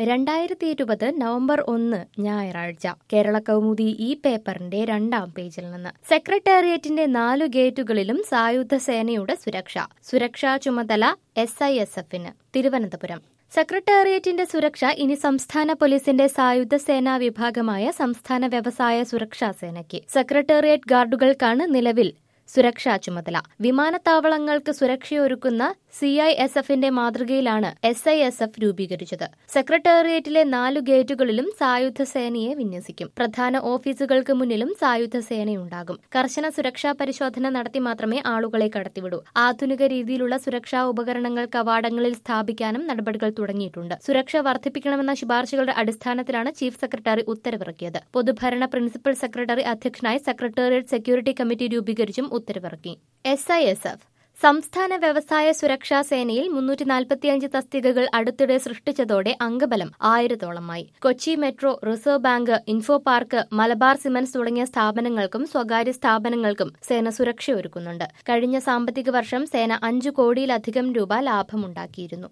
രണ്ടായിരത്തി ഇരുപത് നവംബർ ഒന്ന് ഞായറാഴ്ച കേരള കൗമുദി ഈ പേപ്പറിന്റെ രണ്ടാം പേജിൽ നിന്ന് സെക്രട്ടേറിയറ്റിന്റെ നാലു ഗേറ്റുകളിലും സായുധ സേനയുടെ സുരക്ഷ സുരക്ഷാ ചുമതല എസ് ഐ എസ് എഫിന് തിരുവനന്തപുരം സെക്രട്ടേറിയറ്റിന്റെ സുരക്ഷ ഇനി സംസ്ഥാന പോലീസിന്റെ സായുധ സേനാ വിഭാഗമായ സംസ്ഥാന വ്യവസായ സുരക്ഷാ സേനയ്ക്ക് സെക്രട്ടേറിയറ്റ് ഗാർഡുകൾക്കാണ് നിലവിൽ സുരക്ഷാ ചുമതല വിമാനത്താവളങ്ങൾക്ക് സുരക്ഷയൊരുക്കുന്ന സി ഐ എസ് എഫിന്റെ മാതൃകയിലാണ് എസ് ഐ എസ് എഫ് രൂപീകരിച്ചത് സെക്രട്ടേറിയറ്റിലെ നാലു ഗേറ്റുകളിലും സായുധ സേനയെ വിന്യസിക്കും പ്രധാന ഓഫീസുകൾക്ക് മുന്നിലും സായുധ സേനയുണ്ടാകും കർശന സുരക്ഷാ പരിശോധന നടത്തി മാത്രമേ ആളുകളെ കടത്തിവിടൂ ആധുനിക രീതിയിലുള്ള സുരക്ഷാ ഉപകരണങ്ങൾ കവാടങ്ങളിൽ സ്ഥാപിക്കാനും നടപടികൾ തുടങ്ങിയിട്ടുണ്ട് സുരക്ഷ വർദ്ധിപ്പിക്കണമെന്ന ശുപാർശകളുടെ അടിസ്ഥാനത്തിലാണ് ചീഫ് സെക്രട്ടറി ഉത്തരവിറക്കിയത് പൊതുഭരണ പ്രിൻസിപ്പൽ സെക്രട്ടറി അധ്യക്ഷനായി സെക്രട്ടേറിയറ്റ് സെക്യൂരിറ്റി കമ്മിറ്റി രൂപീകരിച്ചും ഉത്തരവിറക്കി എസ് ഐ എസ് എഫ് സംസ്ഥാന വ്യവസായ സുരക്ഷാ സേനയിൽ മുന്നൂറ്റി നാൽപ്പത്തിയഞ്ച് തസ്തികകൾ അടുത്തിടെ സൃഷ്ടിച്ചതോടെ അംഗബലം ആയിരത്തോളമായി Kochi metro reserve bank info park Malabar cements തുടങ്ങിയ സ്ഥാപനങ്ങൾക്കും സ്വകാര്യ സ്ഥാപനങ്ങൾക്കും സേന സുരക്ഷയൊരുക്കുന്നുണ്ട് കഴിഞ്ഞ സാമ്പത്തിക വർഷം സേന അഞ്ചു കോടിയിലധികം രൂപ ലാഭമുണ്ടാക്കിയിരുന്നു